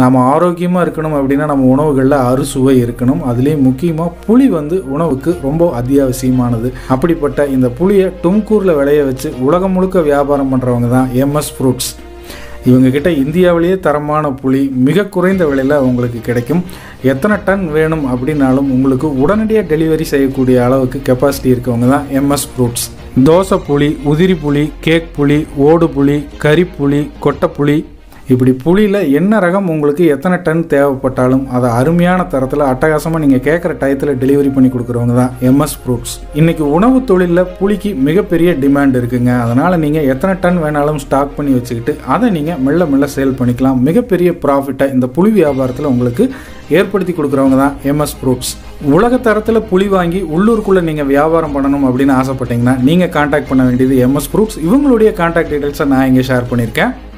நம்ம ஆரோக்கியமாக இருக்கணும் அப்படின்னா நம்ம உணவுகளில் அறுசுவை இருக்கணும் அதுலேயும் முக்கியமாக புளி வந்து உணவுக்கு ரொம்ப அத்தியாவசியமானது அப்படிப்பட்ட இந்த புளியை டும்கூரில் விளைய வச்சு உலகம் முழுக்க வியாபாரம் பண்ணுறவங்க தான் எம்எஸ் ஃப்ரூட்ஸ் இவங்க கிட்ட இந்தியாவிலேயே தரமான புளி மிக குறைந்த விலையில் உங்களுக்கு கிடைக்கும் எத்தனை டன் வேணும் அப்படின்னாலும் உங்களுக்கு உடனடியாக டெலிவரி செய்யக்கூடிய அளவுக்கு கெப்பாசிட்டி இருக்கவங்க தான் எம்எஸ் ஃப்ரூட்ஸ் தோசை புளி உதிரி புளி கேக் புளி ஓடு புளி கறி புளி கொட்டை புளி இப்படி புளியில் என்ன ரகம் உங்களுக்கு எத்தனை டன் தேவைப்பட்டாலும் அதை அருமையான தரத்தில் அட்டகாசமாக நீங்கள் கேட்குற டயத்தில் டெலிவரி பண்ணி கொடுக்குறவங்க தான் எம்எஸ் ஃப்ரூட்ஸ் இன்றைக்கி உணவு தொழிலில் புளிக்கு மிகப்பெரிய டிமாண்ட் இருக்குங்க அதனால் நீங்கள் எத்தனை டன் வேணாலும் ஸ்டாக் பண்ணி வச்சுக்கிட்டு அதை நீங்கள் மெல்ல மெல்ல சேல் பண்ணிக்கலாம் மிகப்பெரிய ப்ராஃபிட்டை இந்த புளி வியாபாரத்தில் உங்களுக்கு ஏற்படுத்தி கொடுக்குறவங்க தான் எம்எஸ் ஃப்ரூட்ஸ் உலக தரத்தில் புளி வாங்கி உள்ளூருக்குள்ளே நீங்கள் வியாபாரம் பண்ணணும் அப்படின்னு ஆசைப்பட்டீங்கன்னா நீங்கள் காண்டாக்ட் பண்ண வேண்டியது எம்எஸ் ஃப்ரூட்ஸ் இவங்களுடைய காண்டாக்ட் டீடைல்ஸை நான் இங்கே ஷேர் பண்ணியிருக்கேன்